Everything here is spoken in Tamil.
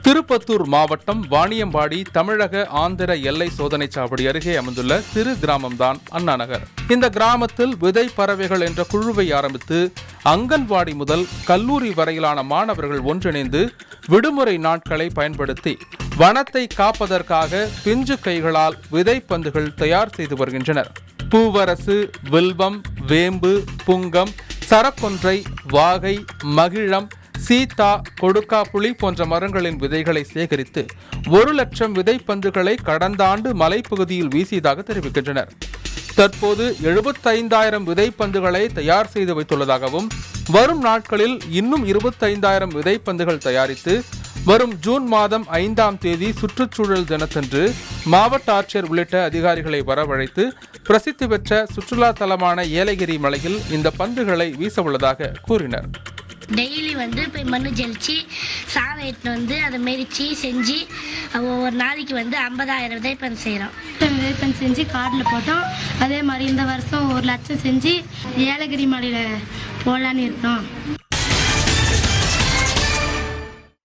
திருப்பத்தூர் மாவட்டம் வாணியம்பாடி தமிழக ஆந்திர எல்லை சோதனை சாவடி அருகே அமைந்துள்ள சிறு கிராமம்தான் அண்ணா நகர் இந்த கிராமத்தில் விதை பறவைகள் என்ற குழுவை ஆரம்பித்து அங்கன்வாடி முதல் கல்லூரி வரையிலான மாணவர்கள் ஒன்றிணைந்து விடுமுறை நாட்களை பயன்படுத்தி வனத்தை காப்பதற்காக பிஞ்சு கைகளால் விதைப்பந்துகள் தயார் செய்து வருகின்றனர் பூவரசு வில்வம் வேம்பு புங்கம் சரக்கொன்றை வாகை மகிழம் சீதா கொடுக்காப்புளி போன்ற மரங்களின் விதைகளை சேகரித்து ஒரு லட்சம் விதைப்பந்துகளை கடந்த ஆண்டு மலைப்பகுதியில் வீசியதாக தெரிவிக்கின்றனர் தற்போது எழுபத்தைந்தாயிரம் விதைப்பந்துகளை தயார் செய்து வைத்துள்ளதாகவும் வரும் நாட்களில் இன்னும் இருபத்தைந்தாயிரம் விதைப்பந்துகள் தயாரித்து வரும் ஜூன் மாதம் ஐந்தாம் தேதி சுற்றுச்சூழல் தினத்தன்று மாவட்ட ஆட்சியர் உள்ளிட்ட அதிகாரிகளை வரவழைத்து பிரசித்தி பெற்ற சுற்றுலா தலமான ஏலகிரி மலையில் இந்த பந்துகளை வீச உள்ளதாக கூறினர் டெய்லி வந்து போய் மண்ணு ஜலிச்சு சாணம் எடுத்துன்னு வந்து அதை மெரிச்சு செஞ்சு ஒவ்வொரு நாளைக்கு வந்து ஐம்பதாயிரம் விதைப்பந்து செய்கிறோம் விதைப்பன் செஞ்சு கார்டில் போட்டோம் அதே மாதிரி இந்த வருஷம் ஒரு லட்சம் செஞ்சு ஏலகிரி மலையில் போடலான்னு இருக்கோம்